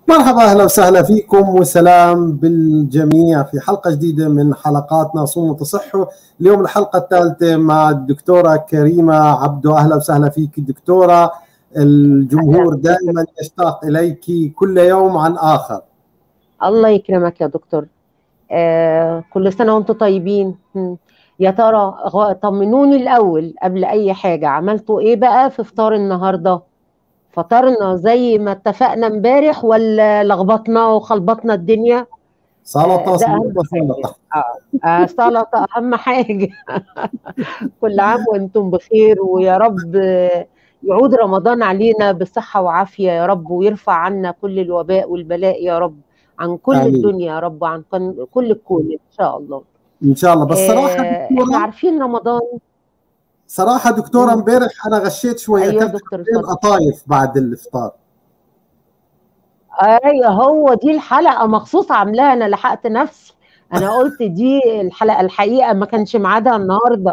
مرحبا اهلا وسهلا فيكم وسلام بالجميع في حلقه جديده من حلقاتنا صوموا تصحوا اليوم الحلقه الثالثه مع الدكتوره كريمه عبدو اهلا وسهلا فيك دكتوره الجمهور دائما يشتاق اليك كل يوم عن اخر الله يكرمك يا دكتور آه كل سنه وانتم طيبين يا ترى طمنوني الاول قبل اي حاجه عملتوا ايه بقى في فطار النهارده فطرنا زي ما اتفقنا امبارح ولا لخبطنا وخلبطنا الدنيا سلطه سلطه سلطه آه. آه سلطه اهم حاجه كل عام وانتم بخير ويا رب يعود رمضان علينا بصحه وعافيه يا رب ويرفع عنا كل الوباء والبلاء يا رب عن كل آمين. الدنيا يا رب عن كل الكون ان شاء الله ان شاء الله بس صراحه آه احنا دكتوره عارفين رمضان صراحه دكتوره مم. امبارح انا غشيت شويه ايوه اكلت دكتور حبتين اتفضل قطايف بعد الافطار ايوه هو دي الحلقه مخصوص عاملاها انا لحقت نفسي انا قلت دي الحلقه الحقيقه ما كانش ميعادها النهارده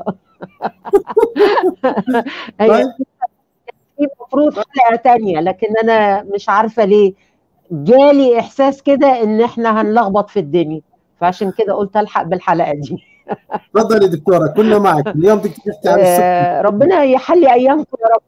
هي طيب في المفروض حلقه تانية لكن انا مش عارفه ليه جالي احساس كده ان احنا هنلخبط في الدنيا فعشان كده قلت الحق بالحلقه دي تفضلي دكتوره كنا معك اليوم بدك تحكي عن السكر آه ربنا يحلي ايامكم يا رب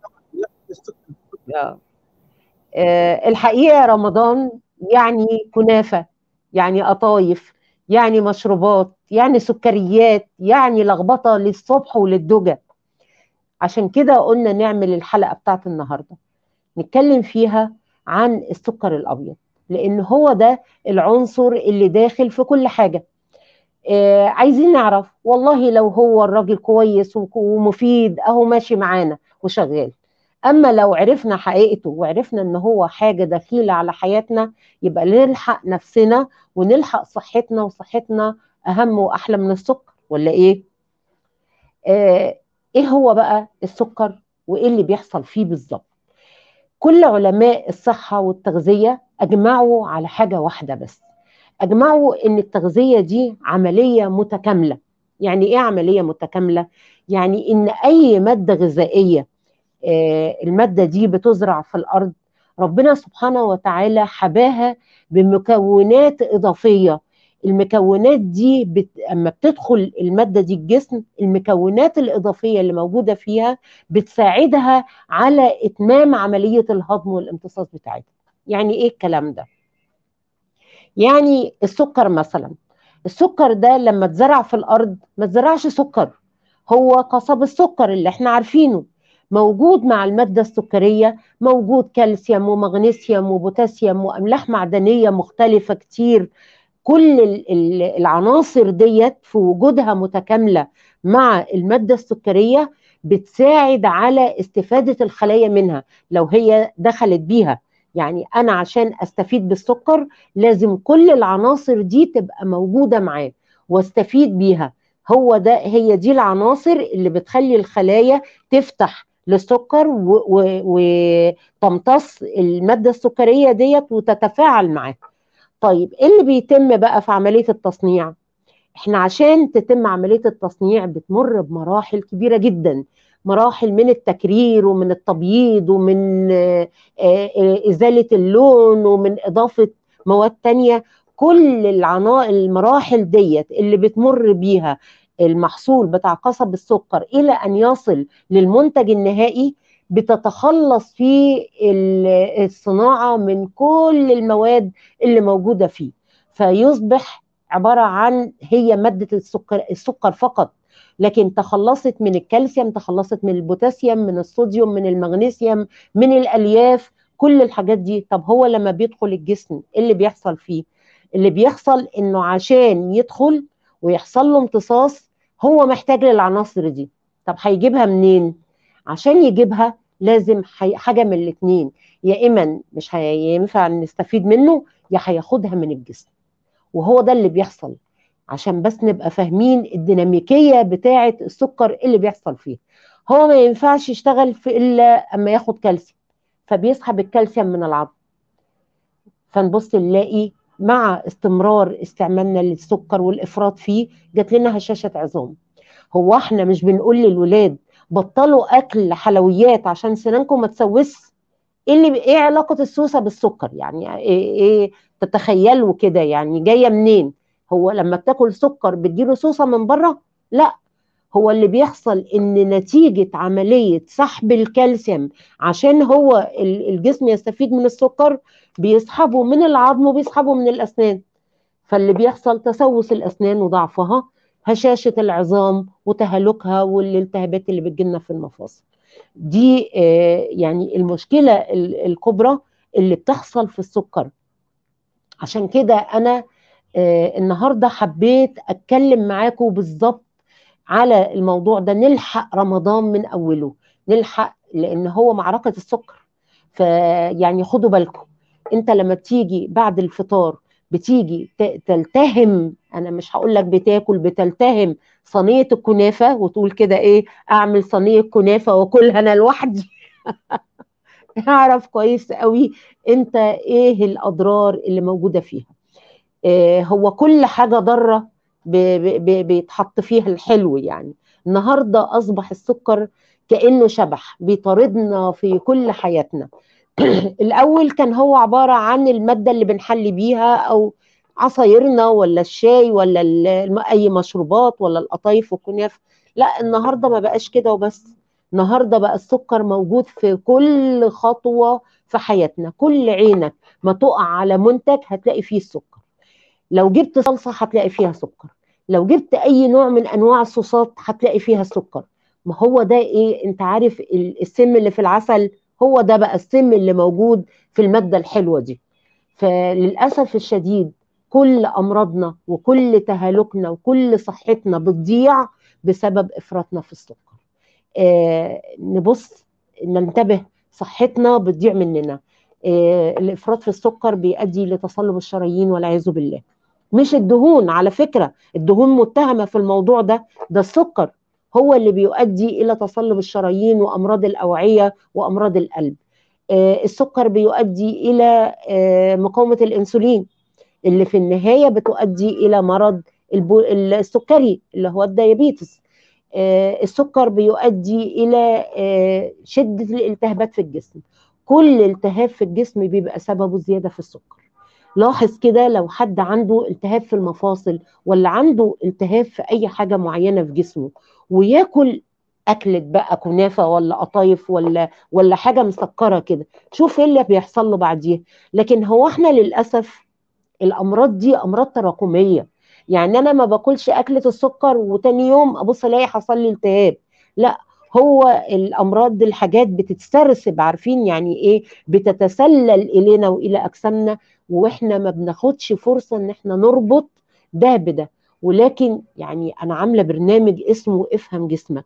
آه. آه، الحقيقه رمضان يعني كنافه يعني قطايف يعني مشروبات يعني سكريات يعني لخبطه للصبح وللدجى عشان كده قلنا نعمل الحلقه بتاعت النهارده نتكلم فيها عن السكر الابيض لان هو ده العنصر اللي داخل في كل حاجه آه عايزين نعرف والله لو هو الراجل كويس وك- ومفيد اهو ماشي معانا وشغال اما لو عرفنا حقيقته وعرفنا ان هو حاجه دخيله على حياتنا يبقى نلحق نفسنا ونلحق صحتنا وصحتنا اهم واحلى من السكر ولا ايه آه ايه هو بقى السكر وايه اللي بيحصل فيه بالظبط كل علماء الصحه والتغذيه اجمعوا على حاجه واحده بس اجمعوا ان التغذيه دي عمليه متكامله يعني ايه عمليه متكامله يعني ان اي ماده غذائيه آه، الماده دي بتزرع في الارض ربنا سبحانه وتعالى حباها بمكونات اضافيه المكونات دي بت... اما بتدخل الماده دي الجسم المكونات الاضافيه اللي موجوده فيها بتساعدها على اتمام عمليه الهضم والامتصاص بتاعتها يعني ايه الكلام ده يعني السكر مثلا السكر ده لما اتزرع في الارض ما اتزرعش سكر هو قصب السكر اللي احنا عارفينه موجود مع المادة السكرية موجود كالسيوم ومغنيسيوم وبوتاسيوم وأملاح معدنية مختلفة كتير كل ال- ال- العناصر ديت في وجودها متكاملة مع المادة السكرية بتساعد على استفادة الخلايا منها لو هي دخلت بيها يعني أنا عشان أستفيد بالسكر لازم كل العناصر دي تبقى موجودة معاه واستفيد بيها هو ده هي دي العناصر اللي بتخلي الخلايا تفتح للسكر و- و- وتمتص المادة السكرية ديت وتتفاعل معاه طيب ايه اللي بيتم بقى في عملية التصنيع احنا عشان تتم عملية التصنيع بتمر بمراحل كبيرة جدا مراحل من التكرير ومن التبييض ومن آه، آه، إزالة اللون ومن إضافة مواد تانية كل العنا المراحل ديت اللي بتمر بيها المحصول بتاع قصب السكر إلى أن يصل للمنتج النهائي بتتخلص فيه ال- الصناعة من كل المواد اللي موجودة فيه فيصبح عبارة عن هي مادة السكر السكر فقط لكن تخلصت من الكالسيوم تخلصت من البوتاسيوم من الصوديوم من المغنيسيوم من الألياف كل الحاجات دي طب هو لما بيدخل الجسم ايه اللي بيحصل فيه اللي بيحصل انه عشان يدخل ويحصل له امتصاص هو محتاج للعناصر دي طب هيجيبها منين عشان يجيبها لازم حي... حاجه من الاثنين يا اما مش هينفع نستفيد منه يا هياخدها من الجسم وهو ده اللي بيحصل عشان بس نبقى فاهمين الديناميكيه بتاعه السكر اللي بيحصل فيه هو ما ينفعش يشتغل في الا اما ياخد كالسيوم فبيسحب الكالسيوم من العظم فنبص نلاقي مع استمرار استعمالنا للسكر والافراط فيه جات لنا هشاشه عظام هو احنا مش بنقول للولاد بطلوا اكل حلويات عشان سنانكم ما تسوس ايه اللي ايه علاقه السوسه بالسكر يعني ايه, إيه تتخيلوا كده يعني جايه منين هو لما بتاكل سكر بتجيله سوسه من بره لا هو اللي بيحصل ان نتيجه عمليه سحب الكالسيوم عشان هو الجسم يستفيد من السكر بيسحبه من العظم وبيسحبه من الاسنان فاللي بيحصل تسوس الاسنان وضعفها هشاشه العظام وتهلكها والالتهابات اللي بتجيلنا في المفاصل دي يعني المشكله الكبرى اللي بتحصل في السكر عشان كده انا النهارده حبيت اتكلم معاكم بالظبط على الموضوع ده نلحق رمضان من اوله نلحق لان هو معركه السكر فيعني خدوا بالكم انت لما بتيجي بعد الفطار بتيجي تلتهم انا مش هقول لك بتاكل بتلتهم صينيه الكنافه وتقول كده ايه اعمل صينيه كنافه واكلها انا لوحدي اعرف كويس قوي انت ايه الاضرار اللي موجوده فيها إيه هو كل حاجه ضاره بيتحط فيها الحلو يعني النهارده اصبح السكر كانه شبح بيطاردنا في كل حياتنا الاول كان هو عباره عن الماده اللي بنحلي بيها او عصايرنا ولا الشاي ولا اي مشروبات ولا القطايف والكنافه لا النهارده ما بقاش كده وبس النهارده بقى السكر موجود في كل خطوه في حياتنا كل عينك ما تقع على منتج هتلاقي فيه السكر لو جبت صلصه هتلاقي فيها سكر لو جبت اي نوع من انواع الصوصات هتلاقي فيها السكر ما هو ده ايه انت عارف السم اللي في العسل هو ده بقى السم اللي موجود في الماده الحلوه دي فللاسف الشديد كل امراضنا وكل تهالكنا وكل صحتنا بتضيع بسبب افراطنا في السكر آه نبص ننتبه صحتنا بتضيع مننا آه الافراط في السكر بيؤدي لتصلب الشرايين والعياذ بالله مش الدهون على فكره الدهون متهمه في الموضوع ده ده السكر هو اللي بيؤدي الى تصلب الشرايين وامراض الاوعيه وامراض القلب آه السكر بيؤدي الى آه مقاومه الانسولين اللي في النهايه بتؤدي الى مرض السكري اللي هو الديابيتس آه السكر بيؤدي الى شده الالتهابات في الجسم كل التهاب في الجسم بيبقى سببه زياده في السكر لاحظ كده لو حد عنده التهاب في المفاصل ولا عنده التهاب في اي حاجه معينه في جسمه وياكل اكلت بقى كنافه ولا قطايف ولا ولا حاجه مسكره كده شوف ايه اللي بيحصل له بعديها لكن هو احنا للاسف الامراض دي امراض تراكميه يعني انا ما باكلش اكله السكر وتاني يوم ابص الاقي حصل لي التهاب لا هو الامراض دي الحاجات بتتسرسب عارفين يعني ايه بتتسلل الينا والى اجسامنا واحنا ما بناخدش فرصه ان احنا نربط ده بده ولكن يعني انا عامله برنامج اسمه افهم جسمك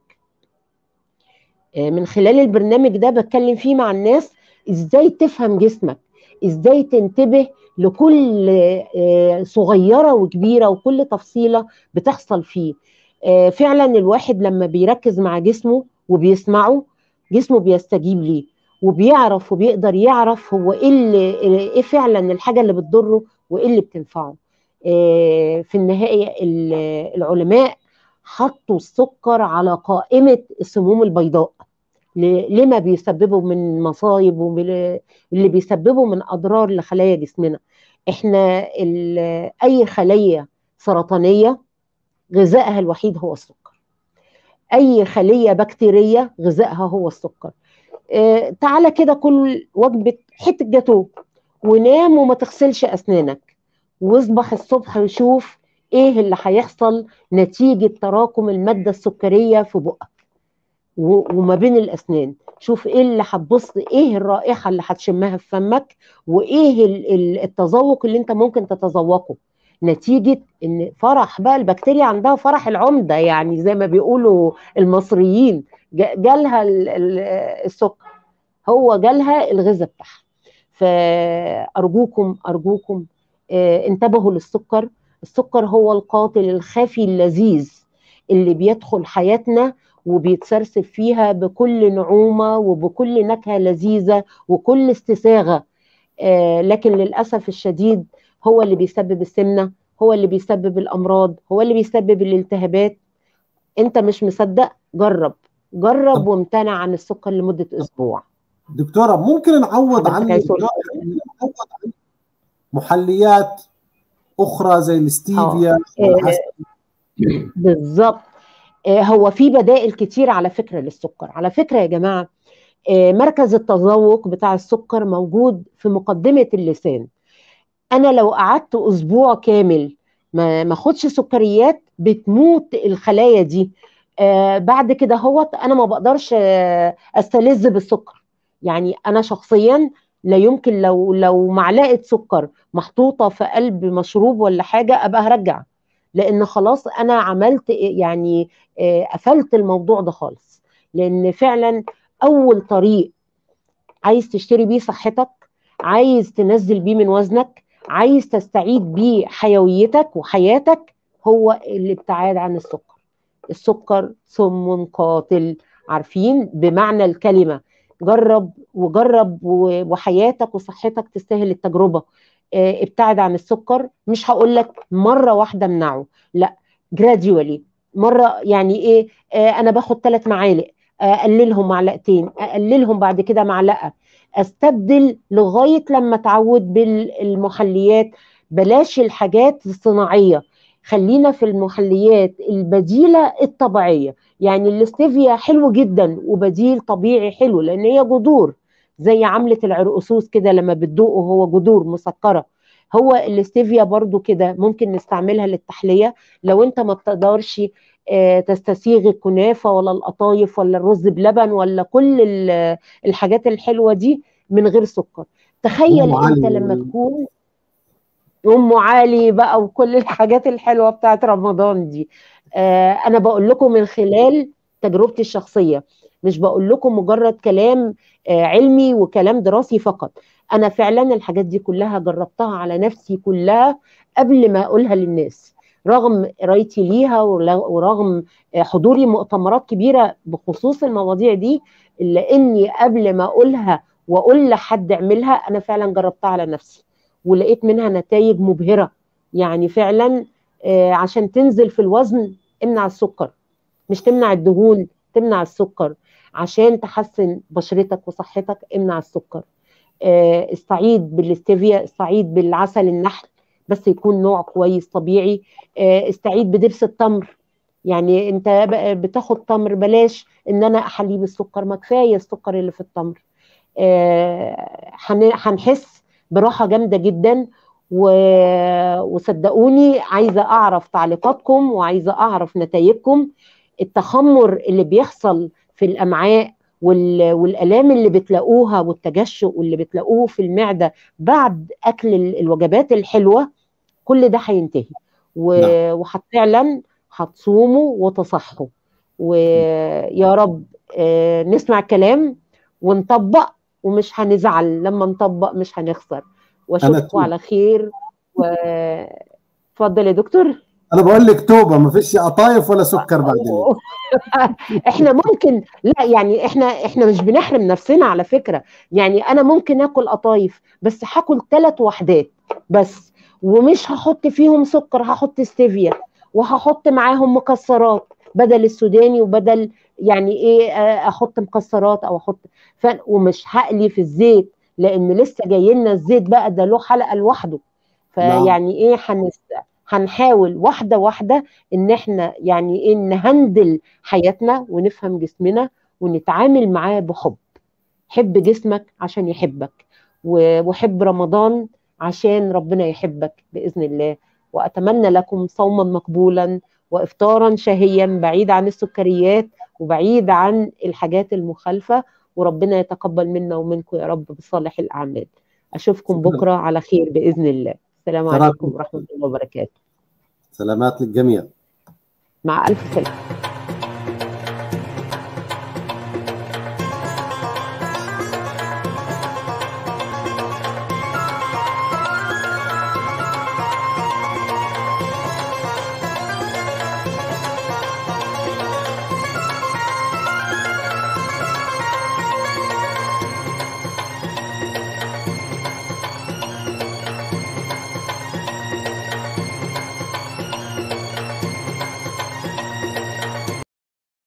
من خلال البرنامج ده بتكلم فيه مع الناس ازاي تفهم جسمك ازاي تنتبه لكل صغيره وكبيره وكل تفصيله بتحصل فيه فعلا الواحد لما بيركز مع جسمه وبيسمعه جسمه بيستجيب ليه وبيعرف وبيقدر يعرف هو ايه اللي ايه فعلا الحاجه اللي بتضره وايه اللي بتنفعه في النهايه العلماء حطوا السكر على قائمه السموم البيضاء لما بيسببوا من مصايب واللي بيسببوا من اضرار لخلايا جسمنا احنا اي خليه سرطانيه غذائها الوحيد هو السكر اي خليه بكتيريه غذائها هو السكر اه تعالى كده كل وجبه حته جاتوه ونام وما تغسلش اسنانك واصبح الصبح وشوف ايه اللي هيحصل نتيجه تراكم الماده السكريه في بقك وما بين الاسنان شوف ايه اللي هتبص ايه الرائحه اللي هتشمها في فمك وايه التذوق اللي انت ممكن تتذوقه نتيجه ان فرح بقى البكتيريا عندها فرح العمده يعني زي ما بيقولوا المصريين جالها السكر هو جالها الغذاء بتاعها فارجوكم ارجوكم انتبهوا للسكر السكر هو القاتل الخفي اللذيذ اللي بيدخل حياتنا وبيتسرسب فيها بكل نعومة وبكل نكهة لذيذة وكل استساغة آه لكن للأسف الشديد هو اللي بيسبب السمنة هو اللي بيسبب الأمراض هو اللي بيسبب الالتهابات أنت مش مصدق جرب جرب وامتنع عن السكر لمدة أسبوع دكتوره ممكن نعوض عن حضرتك عايز تقول نعوض عن محليات اخرى زي الاستيفيا آه، والعسل. بالظبط آه، هو في بدائل كتير على فكرة للسكر على فكرة يا جماعة آه، مركز التذوق بتاع السكر موجود في مقدمة اللسان أنا لو قعدت أسبوع كامل ما ما اخدش سكريات بتموت الخلايا دي آه، بعد كده هوت أنا ما بقدرش آه، أستلذ بالسكر يعني أنا شخصيا لا يمكن لو لو معلقة سكر محطوطة في قلب مشروب ولا حاجة أبقى هرجع لان خلاص انا عملت يعني آه، قفلت الموضوع ده خالص لان فعلا اول طريق عايز تشتري بيه صحتك عايز تنزل بيه من وزنك عايز تستعيد بيه حيويتك وحياتك هو الابتعاد عن السكر السكر سم قاتل عارفين بمعنى الكلمة جرب وجرب و- وحياتك وصحتك تستاهل التجربة آه، ابتعد عن السكر مش هقول لك مرة واحدة امنعه لا gradually مرة يعني ايه آه، انا باخد ثلاث معالق آه، اقللهم معلقتين اقللهم بعد كده معلقة استبدل لغاية لما اتعود بالمحليات بلاش الحاجات الصناعية خلينا في المحليات البديلة الطبيعية يعني الاستيفيا حلو جدا وبديل طبيعي حلو لان هي جذور زي عملة العرقسوس كده لما بتدوقه هو جذور مسكرة هو الاستيفيا برضو كده ممكن نستعملها للتحلية لو انت ما بتقدرش آه، تستسيغ الكنافة ولا القطايف ولا الرز بلبن ولا كل ال- الحاجات الحلوة دي من غير سكر تخيل أم انت علي. لما تكون ام علي بقى وكل الحاجات الحلوه بتاعت رمضان دي آه انا بقول لكم من خلال تجربتي الشخصيه مش بقول لكم مجرد كلام آه علمي وكلام دراسي فقط انا فعلا الحاجات دي كلها جربتها على نفسي كلها قبل ما اقولها للناس رغم قرايتي ليها ورغ- ورغم آه، حضوري مؤتمرات كبيره بخصوص المواضيع دي الا اني قبل ما اقولها واقول لحد اعملها انا فعلا جربتها على نفسي ولقيت منها نتائج مبهرة يعني فعلا آه، عشان تنزل في الوزن امنع السكر مش تمنع الدهون تمنع السكر عشان تحسن بشرتك وصحتك امنع السكر آه، استعيد بالاستيفيا استعيد بالعسل النحل بس يكون نوع كويس طبيعي آه، استعيد بدبس التمر يعني انت بقى بتاخد تمر بلاش ان انا احليه بالسكر ما كفايه السكر اللي في التمر آه، هن- هنحس براحه جامده جدا و- وصدقوني عايزه اعرف تعليقاتكم وعايزه اعرف نتائجكم التخمر اللي بيحصل في الامعاء وال- والالام اللي بتلاقوها والتجشؤ واللي بتلاقوه في المعده بعد اكل ال- الوجبات الحلوه كل ده هينتهي و- وفعلا هتصوموا وتصحوا ويا رب آه، نسمع الكلام ونطبق ومش هنزعل لما نطبق مش هنخسر واشوفكم توب. على خير و اتفضل يا دكتور انا بقول لك توبه ما فيش قطايف ولا سكر بعدين احنا ممكن لا يعني احنا احنا مش بنحرم نفسنا على فكره يعني انا ممكن اكل قطايف بس هاكل ثلاث وحدات بس ومش هحط فيهم سكر هحط ستيفيا وهحط معاهم مكسرات بدل السوداني وبدل يعني ايه آه، احط مكسرات او احط ف... ومش هقلي في الزيت لان لسه جاي لنا الزيت بقى ده له حلقه لوحده نعم. فيعني ايه هنس... هنحاول واحده واحده ان احنا يعني ايه نهندل حياتنا ونفهم جسمنا ونتعامل معاه بحب حب جسمك عشان يحبك و- وحب رمضان عشان ربنا يحبك بإذن الله وأتمنى لكم صوما مقبولا وإفطارا شهيا بعيد عن السكريات وبعيد عن الحاجات المخالفة وربنا يتقبل منا ومنكم يا رب بصالح الأعمال أشوفكم شكراً. بكرة على خير بإذن الله السلام تراكم. عليكم ورحمة الله وبركاته سلامات للجميع مع ألف سلامة